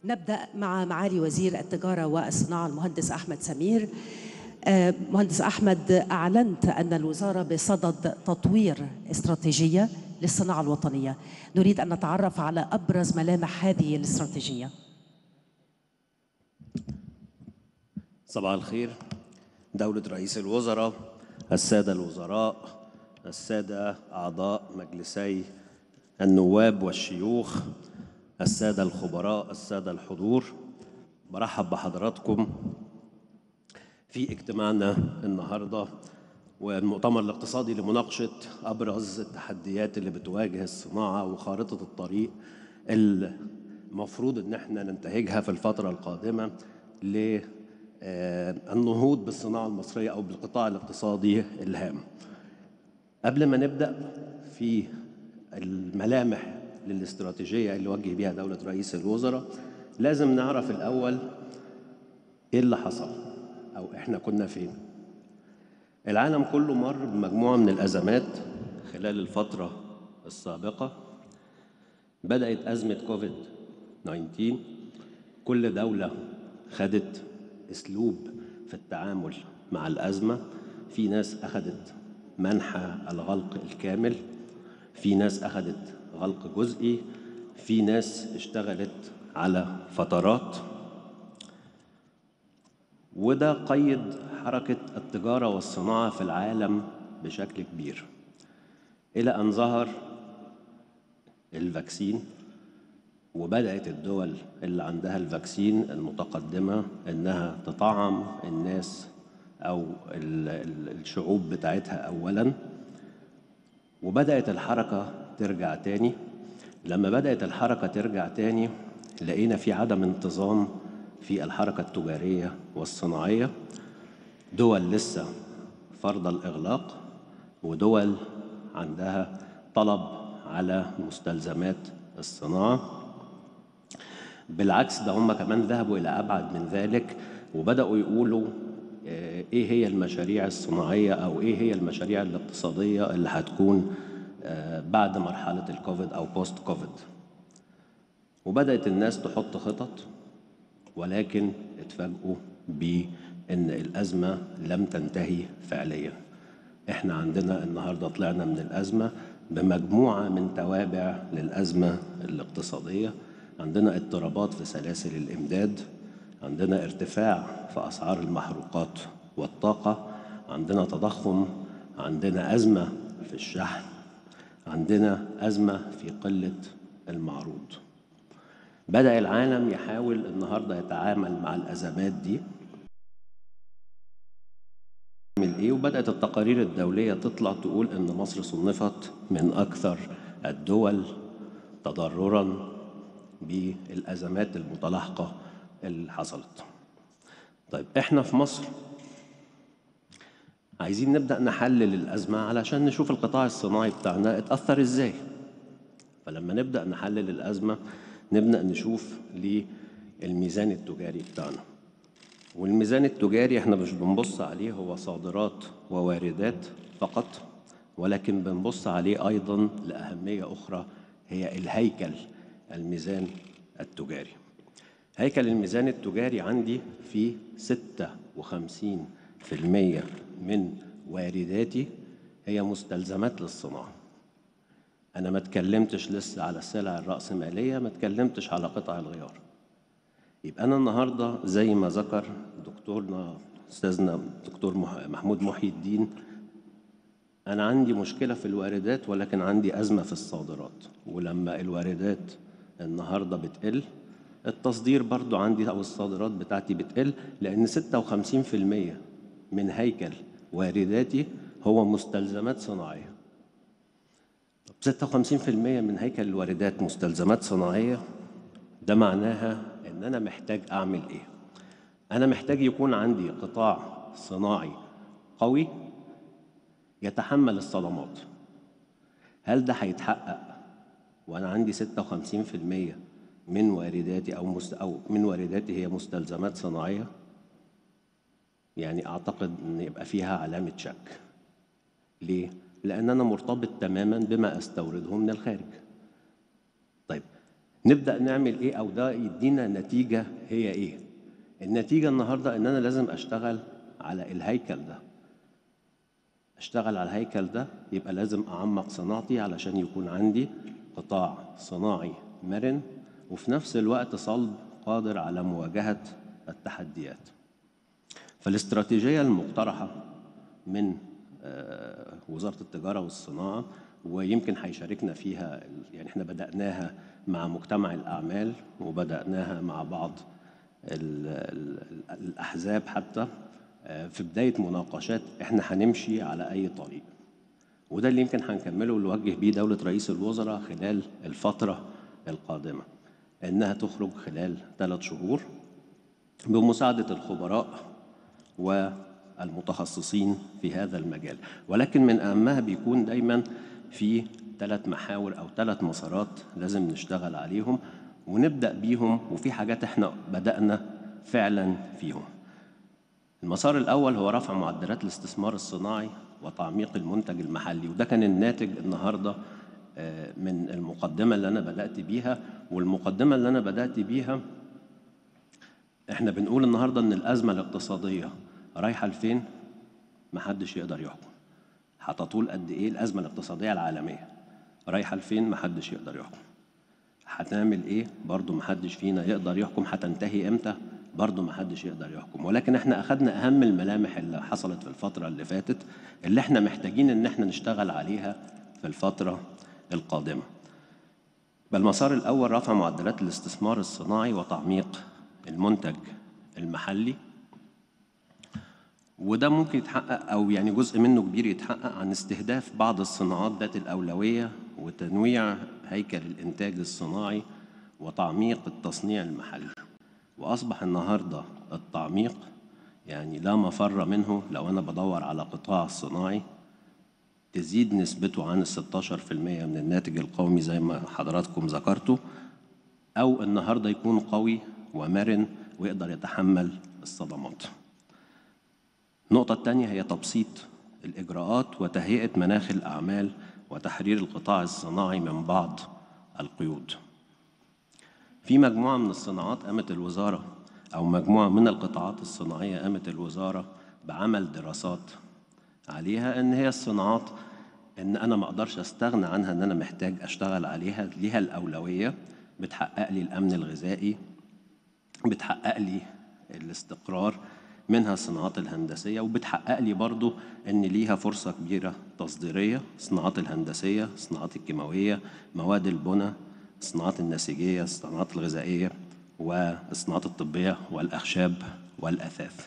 نبدأ مع معالي وزير التجارة والصناعة المهندس أحمد سمير آه، مهندس أحمد أعلنت أن الوزارة بصدد تطوير استراتيجية للصناعة الوطنية نريد أن نتعرف على أبرز ملامح هذه الاستراتيجية صباح الخير دولة رئيس الوزراء السادة الوزراء السادة أعضاء مجلسي النواب والشيوخ السادة الخبراء السادة الحضور برحب بحضراتكم في اجتماعنا النهارده والمؤتمر الاقتصادي لمناقشة أبرز التحديات اللي بتواجه الصناعة وخارطة الطريق المفروض إن احنا ننتهجها في الفترة القادمة للنهوض بالصناعة المصرية أو بالقطاع الاقتصادي الهام. قبل ما نبدأ في الملامح للاستراتيجية اللي وجه بيها دولة رئيس الوزراء لازم نعرف الأول إيه اللي حصل أو إحنا كنا فين العالم كله مر بمجموعة من الأزمات خلال الفترة السابقة بدأت أزمة كوفيد 19 كل دولة خدت أسلوب في التعامل مع الأزمة في ناس أخدت منحى الغلق الكامل في ناس أخدت غلق جزئي في ناس اشتغلت على فترات وده قيد حركة التجارة والصناعة في العالم بشكل كبير إلى أن ظهر الفاكسين وبدأت الدول اللي عندها الفاكسين المتقدمة إنها تطعم الناس أو الشعوب بتاعتها أولاً وبدأت الحركة ترجع تاني لما بدأت الحركة ترجع تاني لقينا في عدم انتظام في الحركة التجارية والصناعية دول لسه فرض الإغلاق ودول عندها طلب على مستلزمات الصناعة بالعكس ده هم كمان ذهبوا إلى أبعد من ذلك وبدأوا يقولوا إيه هي المشاريع الصناعية أو إيه هي المشاريع الاقتصادية اللي هتكون بعد مرحلة الكوفيد أو بوست كوفيد وبدأت الناس تحط خطط ولكن اتفاجئوا بأن الأزمة لم تنتهي فعليا احنا عندنا النهاردة طلعنا من الأزمة بمجموعة من توابع للأزمة الاقتصادية عندنا اضطرابات في سلاسل الإمداد عندنا ارتفاع في أسعار المحروقات والطاقة عندنا تضخم عندنا أزمة في الشحن عندنا أزمة في قلة المعروض بدأ العالم يحاول النهاردة يتعامل مع الأزمات دي يعمل إيه وبدأت التقارير الدولية تطلع تقول إن مصر صنفت من أكثر الدول تضررا بالأزمات المتلاحقة اللي حصلت طيب إحنا في مصر عايزين نبدأ نحلل الأزمة علشان نشوف القطاع الصناعي بتاعنا اتأثر إزاي فلما نبدأ نحلل الأزمة نبدأ نشوف للميزان التجاري بتاعنا والميزان التجاري احنا مش بنبص عليه هو صادرات وواردات فقط ولكن بنبص عليه أيضا لأهمية أخرى هي الهيكل الميزان التجاري هيكل الميزان التجاري عندي في 56 في المية من وارداتي هي مستلزمات للصناعة أنا ما اتكلمتش لسه على السلع الرأسمالية ما اتكلمتش على قطع الغيار يبقى أنا النهاردة زي ما ذكر دكتورنا أستاذنا دكتور محمود محي الدين أنا عندي مشكلة في الواردات ولكن عندي أزمة في الصادرات ولما الواردات النهاردة بتقل التصدير برضو عندي أو الصادرات بتاعتي بتقل لأن 56% من هيكل وارداتي هو مستلزمات صناعية طب 56% من هيكل الواردات مستلزمات صناعية ده معناها إن أنا محتاج أعمل إيه؟ أنا محتاج يكون عندي قطاع صناعي قوي يتحمل الصدمات هل ده هيتحقق وأنا عندي 56% من وارداتي أو مست أو من وارداتي هي مستلزمات صناعية؟ يعني أعتقد إن يبقى فيها علامة شك. ليه؟ لأن أنا مرتبط تماما بما أستورده من الخارج. طيب نبدا نعمل ايه او ده يدينا نتيجه هي ايه النتيجه النهارده ان انا لازم اشتغل على الهيكل ده اشتغل على الهيكل ده يبقى لازم اعمق صناعتي علشان يكون عندي قطاع صناعي مرن وفي نفس الوقت صلب قادر على مواجهه التحديات فالاستراتيجيه المقترحه من آه، وزاره التجاره والصناعه ويمكن هيشاركنا فيها يعني احنا بداناها مع مجتمع الاعمال وبداناها مع بعض ال- ال- الاحزاب حتى آه، في بدايه مناقشات احنا هنمشي على اي طريق وده اللي يمكن هنكمله ونوجه بيه دولة رئيس الوزراء خلال الفترة القادمة إنها تخرج خلال ثلاث شهور بمساعدة الخبراء والمتخصصين في هذا المجال ولكن من أهمها بيكون دايما في ثلاث محاور أو ثلاث مسارات لازم نشتغل عليهم ونبدأ بيهم وفي حاجات احنا بدأنا فعلا فيهم المسار الأول هو رفع معدلات الاستثمار الصناعي وتعميق المنتج المحلي وده كان الناتج النهاردة آه، من المقدمة اللي أنا بدأت بيها والمقدمة اللي أنا بدأت بيها احنا بنقول النهاردة إن الأزمة الاقتصادية رايحة لفين؟ محدش يقدر يحكم هتطول قد إيه الأزمة الاقتصادية العالمية رايحة لفين؟ محدش يقدر يحكم هتعمل ايه برضو محدش فينا يقدر يحكم هتنتهي امتى برضو محدش يقدر يحكم ولكن احنا اخدنا اهم الملامح اللي حصلت في الفترة اللي فاتت اللي احنا محتاجين ان احنا نشتغل عليها في الفترة القادمة بالمسار الاول رفع معدلات الاستثمار الصناعي وتعميق المنتج المحلي وده ممكن يتحقق او يعني جزء منه كبير يتحقق عن استهداف بعض الصناعات ذات الاولويه وتنويع هيكل الانتاج الصناعي وتعميق التصنيع المحلي واصبح النهارده التعميق يعني لا مفر منه لو انا بدور على قطاع صناعي تزيد نسبته عن ال 16% من الناتج القومي زي ما حضراتكم ذكرتوا او النهارده يكون قوي ومرن ويقدر يتحمل الصدمات. النقطة الثانية هي تبسيط الإجراءات وتهيئة مناخ الأعمال وتحرير القطاع الصناعي من بعض القيود. في مجموعة من الصناعات قامت الوزارة أو مجموعة من القطاعات الصناعية قامت الوزارة بعمل دراسات عليها إن هي الصناعات إن أنا ما أقدرش أستغنى عنها إن أنا محتاج أشتغل عليها ليها الأولوية بتحقق لي الأمن الغذائي بتحقق لي الاستقرار منها الصناعات الهندسية وبتحقق لي برضو أن ليها فرصة كبيرة تصديرية الصناعات الهندسية الصناعات الكيماوية مواد البناء الصناعات النسيجية الصناعات الغذائية والصناعات الطبية والأخشاب والأثاث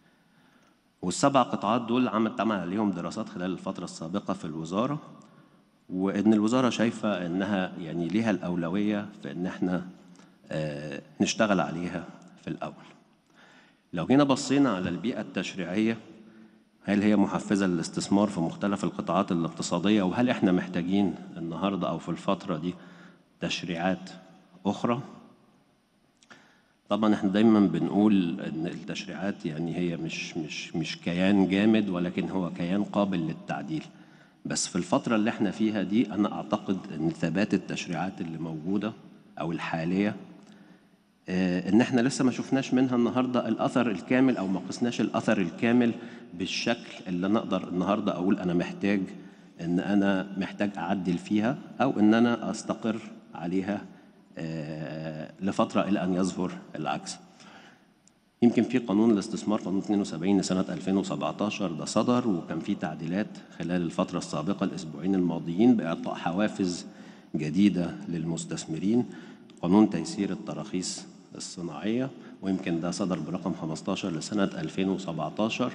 والسبع قطاعات دول عمل اتعمل عليهم دراسات خلال الفترة السابقة في الوزارة وإن الوزارة شايفة إنها يعني ليها الأولوية في إن إحنا آه، نشتغل عليها في الأول لو جينا بصينا على البيئة التشريعية هل هي محفزة للاستثمار في مختلف القطاعات الاقتصادية وهل احنا محتاجين النهاردة أو في الفترة دي تشريعات أخرى طبعا احنا دايما بنقول ان التشريعات يعني هي مش مش مش كيان جامد ولكن هو كيان قابل للتعديل بس في الفترة اللي احنا فيها دي انا اعتقد ان ثبات التشريعات اللي موجودة او الحالية آه، ان احنا لسه ما شفناش منها النهارده الاثر الكامل او ما قسناش الاثر الكامل بالشكل اللي انا اقدر النهارده اقول انا محتاج ان انا محتاج اعدل فيها او ان انا استقر عليها آه، لفتره الى ان يظهر العكس. يمكن في قانون الاستثمار قانون 72 لسنة 2017 ده صدر وكان في تعديلات خلال الفترة السابقة الأسبوعين الماضيين بإعطاء حوافز جديدة للمستثمرين قانون تيسير التراخيص الصناعية ويمكن ده صدر برقم 15 لسنة 2017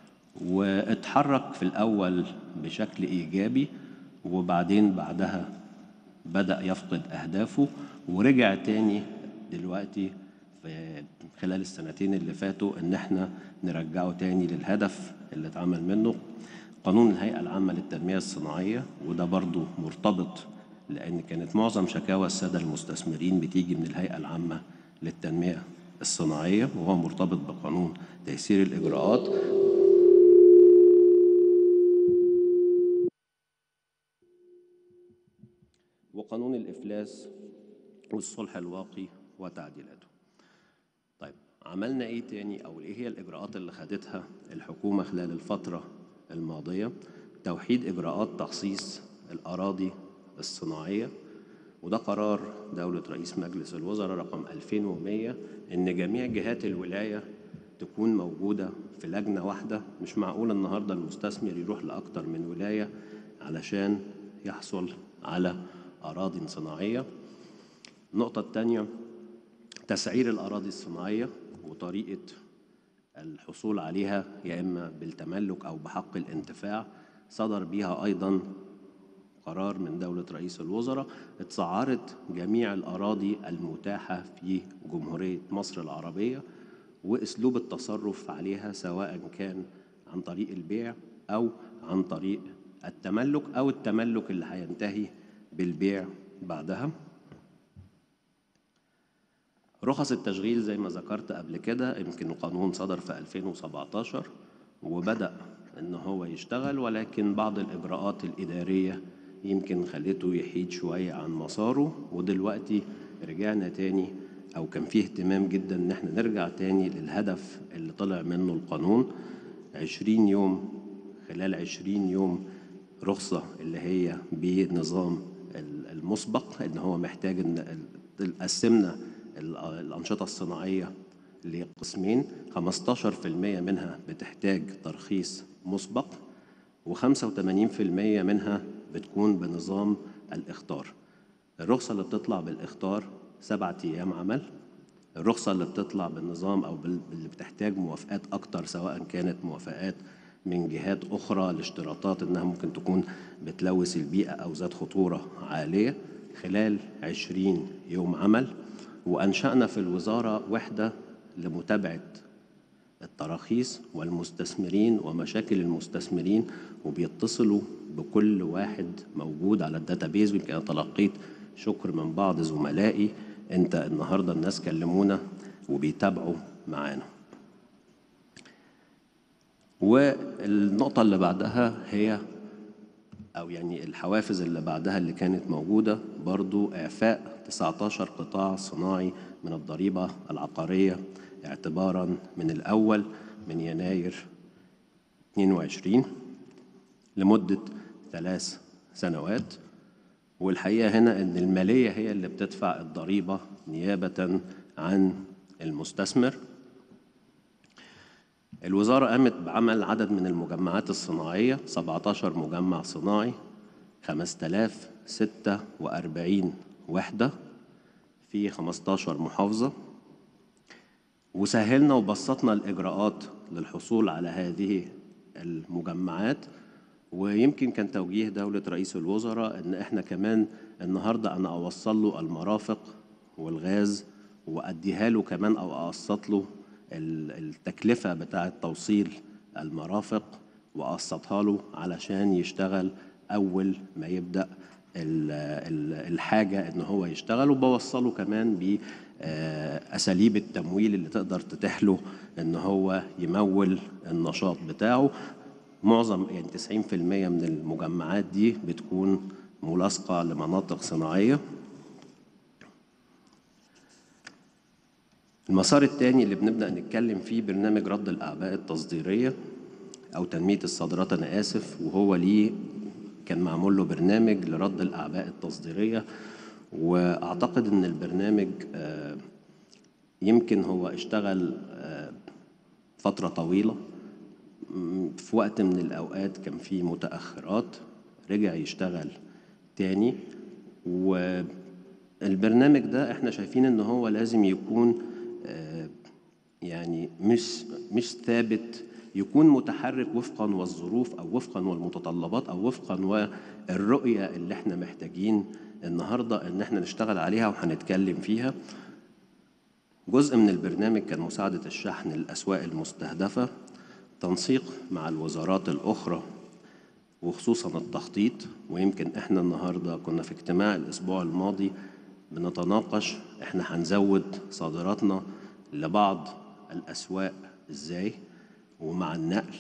واتحرك في الأول بشكل إيجابي وبعدين بعدها بدأ يفقد أهدافه ورجع تاني دلوقتي في خلال السنتين اللي فاتوا إن إحنا نرجعه تاني للهدف اللي اتعمل منه قانون الهيئة العامة للتنمية الصناعية وده برضو مرتبط لأن كانت معظم شكاوى السادة المستثمرين بتيجي من الهيئة العامة للتنمية الصناعية وهو مرتبط بقانون تيسير الإجراءات وقانون الإفلاس والصلح الواقي وتعديلاته طيب عملنا ايه تاني او ايه هي الاجراءات اللي خدتها الحكومه خلال الفتره الماضيه توحيد اجراءات تخصيص الاراضي الصناعيه وده قرار دولة رئيس مجلس الوزراء رقم 2100 إن جميع جهات الولاية تكون موجودة في لجنة واحدة مش معقول النهاردة المستثمر يروح لأكتر من ولاية علشان يحصل على أراضي صناعية النقطة الثانية تسعير الأراضي الصناعية وطريقة الحصول عليها يا إما بالتملك أو بحق الانتفاع صدر بيها أيضا قرار من دولة رئيس الوزراء اتسعرت جميع الأراضي المتاحة في جمهورية مصر العربية وأسلوب التصرف عليها سواء كان عن طريق البيع أو عن طريق التملك أو التملك اللي هينتهي بالبيع بعدها رخص التشغيل زي ما ذكرت قبل كده يمكن القانون صدر في 2017 وبدأ إن هو يشتغل ولكن بعض الإجراءات الإدارية يمكن خلته يحيد شوية عن مساره ودلوقتي رجعنا تاني أو كان فيه اهتمام جدا إن احنا نرجع تاني للهدف اللي طلع منه القانون عشرين يوم خلال عشرين يوم رخصة اللي هي بنظام المسبق إن هو محتاج إن قسمنا الأنشطة الصناعية لقسمين 15% منها بتحتاج ترخيص مسبق و85% منها بتكون بنظام الإخطار الرخصة اللي بتطلع بالإخطار سبعة أيام عمل الرخصة اللي بتطلع بالنظام أو اللي بتحتاج موافقات أكتر سواء كانت موافقات من جهات أخرى لاشتراطات إنها ممكن تكون بتلوث البيئة أو ذات خطورة عالية خلال عشرين يوم عمل وأنشأنا في الوزارة وحدة لمتابعة التراخيص والمستثمرين ومشاكل المستثمرين وبيتصلوا بكل واحد موجود على الداتابيز ويمكن انا تلقيت شكر من بعض زملائي انت النهارده الناس كلمونا وبيتابعوا معانا والنقطة اللي بعدها هي أو يعني الحوافز اللي بعدها اللي كانت موجودة برضو إعفاء 19 قطاع صناعي من الضريبة العقارية اعتبارا من الأول من يناير 22 لمدة ثلاث سنوات والحقيقة هنا أن المالية هي اللي بتدفع الضريبة نيابة عن المستثمر الوزارة قامت بعمل عدد من المجمعات الصناعية 17 مجمع صناعي 5046 وحدة في 15 محافظة وسهلنا وبسطنا الإجراءات للحصول على هذه المجمعات ويمكن كان توجيه دولة رئيس الوزراء إن إحنا كمان النهاردة أنا أوصل له المرافق والغاز وأديها له كمان أو أقسط له التكلفة بتاعة توصيل المرافق وأقسطها له علشان يشتغل أول ما يبدأ الحاجة إن هو يشتغل وبوصله كمان بأساليب التمويل اللي تقدر تتيح له إن هو يمول النشاط بتاعه معظم يعني 90% من المجمعات دي بتكون ملاصقة لمناطق صناعية المسار الثاني اللي بنبدأ نتكلم فيه برنامج رد الأعباء التصديرية أو تنمية الصادرات أنا آسف وهو ليه كان معمول له برنامج لرد الأعباء التصديرية وأعتقد إن البرنامج يمكن هو اشتغل فترة طويلة في وقت من الأوقات كان في متأخرات رجع يشتغل تاني والبرنامج ده احنا شايفين ان هو لازم يكون يعني مش مش ثابت يكون متحرك وفقا والظروف او وفقا والمتطلبات او وفقا والرؤيه اللي احنا محتاجين النهارده ان احنا نشتغل عليها وهنتكلم فيها جزء من البرنامج كان مساعده الشحن للاسواق المستهدفه تنسيق مع الوزارات الاخرى وخصوصا التخطيط ويمكن احنا النهارده كنا في اجتماع الاسبوع الماضي بنتناقش احنا هنزود صادراتنا لبعض الاسواق ازاي ومع النقل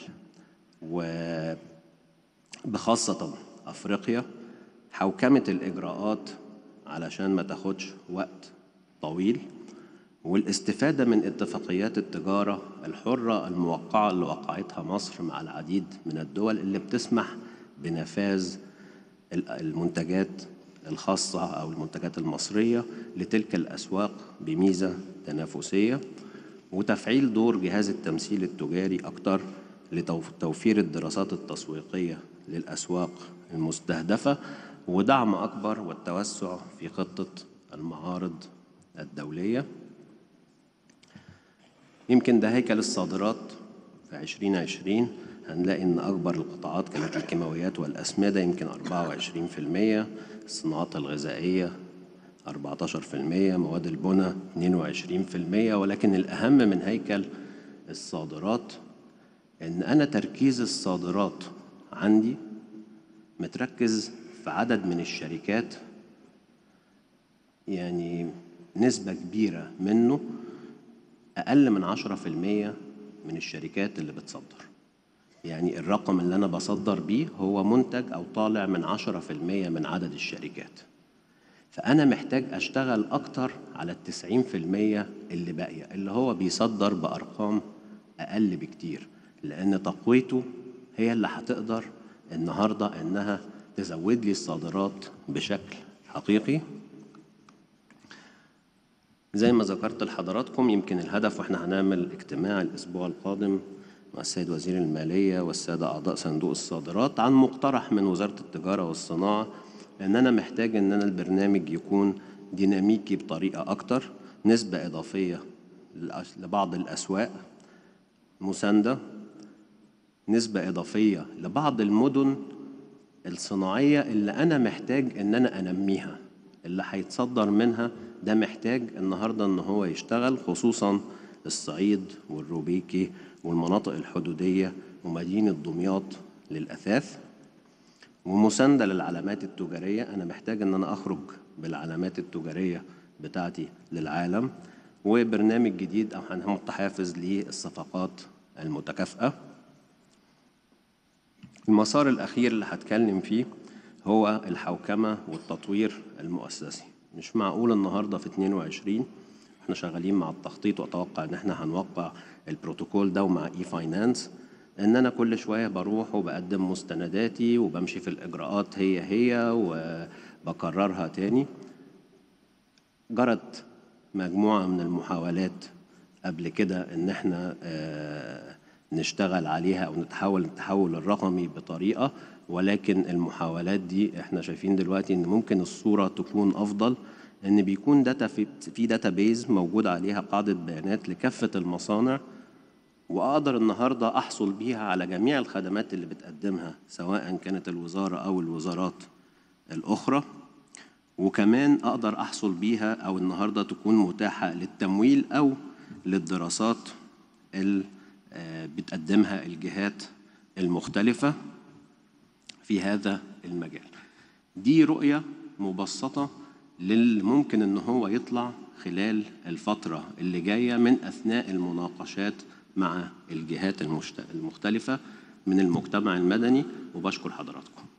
وبخاصة افريقيا حوكمة الاجراءات علشان ما تاخدش وقت طويل والاستفادة من اتفاقيات التجارة الحرة الموقعة اللي وقعتها مصر مع العديد من الدول اللي بتسمح بنفاذ ال- المنتجات الخاصة أو المنتجات المصرية لتلك الأسواق بميزة تنافسية وتفعيل دور جهاز التمثيل التجاري أكتر لتوفير الدراسات التسويقية للأسواق المستهدفة ودعم أكبر والتوسع في خطة المعارض الدولية يمكن ده هيكل الصادرات في 2020 هنلاقي إن أكبر القطاعات كانت الكيماويات والأسمدة يمكن 24% الصناعات الغذائية 14% مواد البناء 22% ولكن الأهم من هيكل الصادرات إن أنا تركيز الصادرات عندي متركز في عدد من الشركات يعني نسبة كبيرة منه أقل من عشرة في المية من الشركات اللي بتصدر يعني الرقم اللي أنا بصدر بيه هو منتج أو طالع من عشرة في المية من عدد الشركات فأنا محتاج أشتغل أكتر على التسعين في المية اللي باقية اللي هو بيصدر بأرقام أقل بكتير لأن تقويته هي اللي هتقدر النهاردة إنها تزود لي الصادرات بشكل حقيقي زي ما ذكرت لحضراتكم يمكن الهدف واحنا هنعمل اجتماع الاسبوع القادم مع السيد وزير الماليه والساده اعضاء صندوق الصادرات عن مقترح من وزاره التجاره والصناعه ان انا محتاج ان انا البرنامج يكون ديناميكي بطريقه اكتر نسبه اضافيه للأس- لبعض الاسواق مسانده نسبه اضافيه لبعض المدن الصناعية اللي أنا محتاج إن أنا أنميها اللي هيتصدر منها ده محتاج النهاردة إن هو يشتغل خصوصا الصعيد والروبيكي والمناطق الحدودية ومدينة دمياط للأثاث ومساندة للعلامات التجارية أنا محتاج إن أنا أخرج بالعلامات التجارية بتاعتي للعالم وبرنامج جديد أو هنحط حافز للصفقات المتكافئة المسار الأخير اللي هتكلم فيه هو الحوكمة والتطوير المؤسسي مش معقول النهاردة في 22 احنا شغالين مع التخطيط وأتوقع إن احنا هنوقع البروتوكول ده ومع إي فاينانس إن أنا كل شوية بروح وبقدم مستنداتي وبمشي في الإجراءات هي هي وبكررها تاني جرت مجموعة من المحاولات قبل كده إن إحنا آه، نشتغل عليها أو نتحول التحول الرقمي بطريقة ولكن المحاولات دي إحنا شايفين دلوقتي إن ممكن الصورة تكون أفضل إن بيكون داتا في في داتا بيز موجود عليها قاعدة بيانات لكافة المصانع واقدر النهارده احصل بيها على جميع الخدمات اللي بتقدمها سواء كانت الوزاره او الوزارات الاخرى وكمان اقدر احصل بيها او النهارده تكون متاحه للتمويل او للدراسات اللي آه، بتقدمها الجهات المختلفه في هذا المجال دي رؤية مبسطة للي ممكن ان هو يطلع خلال الفترة اللي جاية من اثناء المناقشات مع الجهات المشت- المختلفة من المجتمع المدني وبشكر حضراتكم